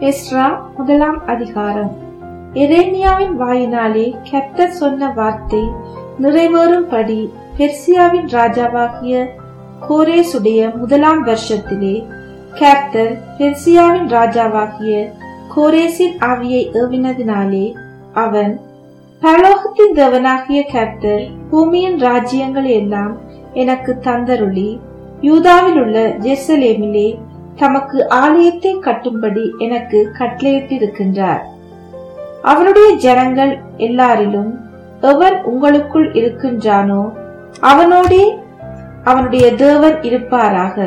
Ezra முதலாம் அதிகாரம் எரேமியாவின் வாயினாலே கர்த்தர் சொன்ன வார்த்தை நிறைவேறும்படி பெர்சியாவின் ராஜாவாகிய கோரேசுடைய முதலாம் வருஷத்திலே கர்த்தர் பெர்சியாவின் ராஜாவாகிய கோரேசின் ஆவியை ஏவினதினாலே அவன் பரலோகத்தின் தேவனாகிய கர்த்தர் பூமியின் ராஜ்யங்களை எல்லாம் எனக்கு தந்தருளி யூதாவில் உள்ள ஜெருசலேமிலே தமக்கு ஆலயத்தை கட்டும்படி எனக்கு கட்டளையிட்டிருக்கின்றார் அவருடைய ஜனங்கள் எல்லாரிலும் எவன் உங்களுக்குள் இருக்கின்றானோ அவனோடே அவனுடைய தேவன் இருப்பாராக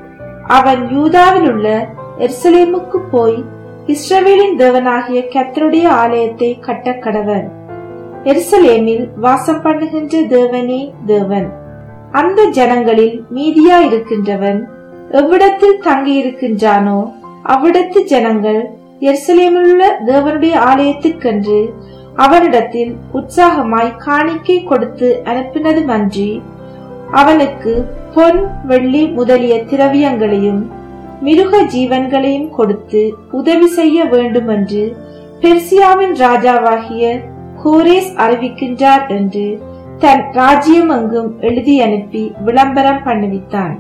அவன் யூதாவில் உள்ள எருசலேமுக்கு போய் இஸ்ரவேலின் தேவனாகிய கர்த்தருடைய ஆலயத்தை கட்டக் கடவன் எருசலேமில் வாசம் பண்ணுகின்ற தேவனே தேவன் அந்த ஜனங்களில் மீதியா இருக்கின்றவன் எவ்விடத்தில் தங்கியிருக்கின்றானோ அவ்விடத்து ஜனங்கள் எருசலேமிலுள்ள தேவனுடைய ஆலயத்திற்கென்று அவனிடத்தில் உற்சாகமாய் காணிக்கை கொடுத்து அனுப்பினதுமன்றி அவனுக்கு பொன் வெள்ளி முதலிய திரவியங்களையும் மிருக ஜீவன்களையும் கொடுத்து உதவி செய்ய வேண்டுமென்று பெர்சியாவின் ராஜாவாகிய கோரேஸ் அறிவிக்கின்றார் என்று தன் ராஜ்யம் எங்கும் எழுதி அனுப்பி விளம்பரம் பண்ணுவித்தான்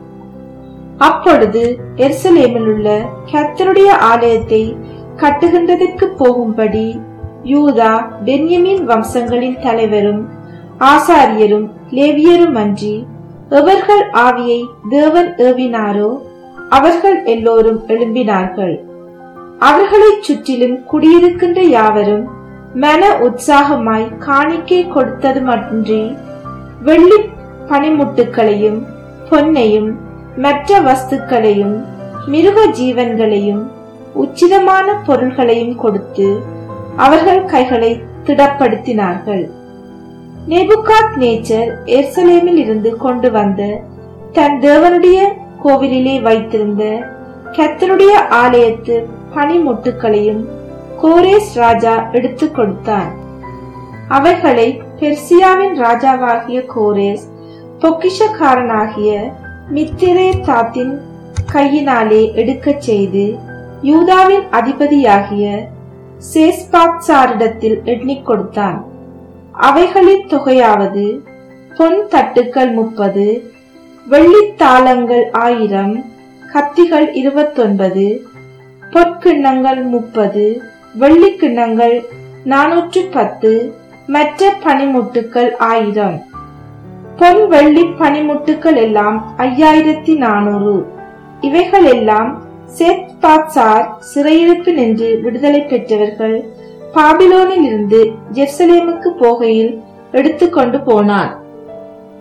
அப்பொழுது எருசலேமில் உள்ள கர்த்தருடைய ஆலயத்தை கட்டுகின்றதற்கு போகும்படி யூதா பென்யமின் வம்சங்களின் தலைவரும் ஆசாரியரும் லேவியரும் அன்றி எவர்கள் ஆவியை தேவன் ஏவினாரோ அவர்கள் எல்லோரும் எழும்பினார்கள் அவர்களைச் சுற்றிலும் குடியிருக்கின்ற யாவரும் மன உற்சாகமாய் காணிக்கை கொடுத்ததுமன்றி வெள்ளி பனிமுட்டுக்களையும் பொன்னையும் மற்ற வஸ்துக்களையும் மிருக ஜீவன்களையும் உச்சிதமான பொருள்களையும் கொடுத்து அவர்கள் கைகளை திடப்படுத்தினார்கள் நெபுகாத் நேச்சர் எர்சலேமில் இருந்து கொண்டு வந்த தன் தேவனுடைய கோவிலிலே வைத்திருந்த கத்தருடைய ஆலயத்து பனிமுட்டுக்களையும் கோரேஸ் ராஜா எடுத்துக் கொடுத்தான் அவைகளை பெர்சியாவின் ராஜாவாகிய கோரேஸ் பொக்கிஷக்காரனாகிய மித்திரே தாத்தின் கையினாலே எடுக்கச் செய்து யூதாவின் அதிபதியாகிய சேஸ்பாத்சாரிடத்தில் எண்ணிக் கொடுத்தான் அவைகளின் தொகையாவது பொன் தட்டுக்கள் முப்பது வெள்ளித்தாளங்கள் ஆயிரம் கத்திகள் இருபத்தொன்பது பொற்கிண்ணங்கள் முப்பது வெள்ளிக்கிண்ணங்கள் நானூற்று பத்து மற்ற பனிமுட்டுக்கள் ஆயிரம் பொன் வெள்ளி பனிமுட்டுக்கள் எல்லாம் ஐயாயிரத்தி நானூறு இவைகள் எல்லாம் சேத்பாத்சார் சிறையிருப்பு நின்று விடுதலை பெற்றவர்கள் பாபிலோனில் இருந்து ஜெருசலேமுக்கு போகையில் எடுத்துக்கொண்டு போனான்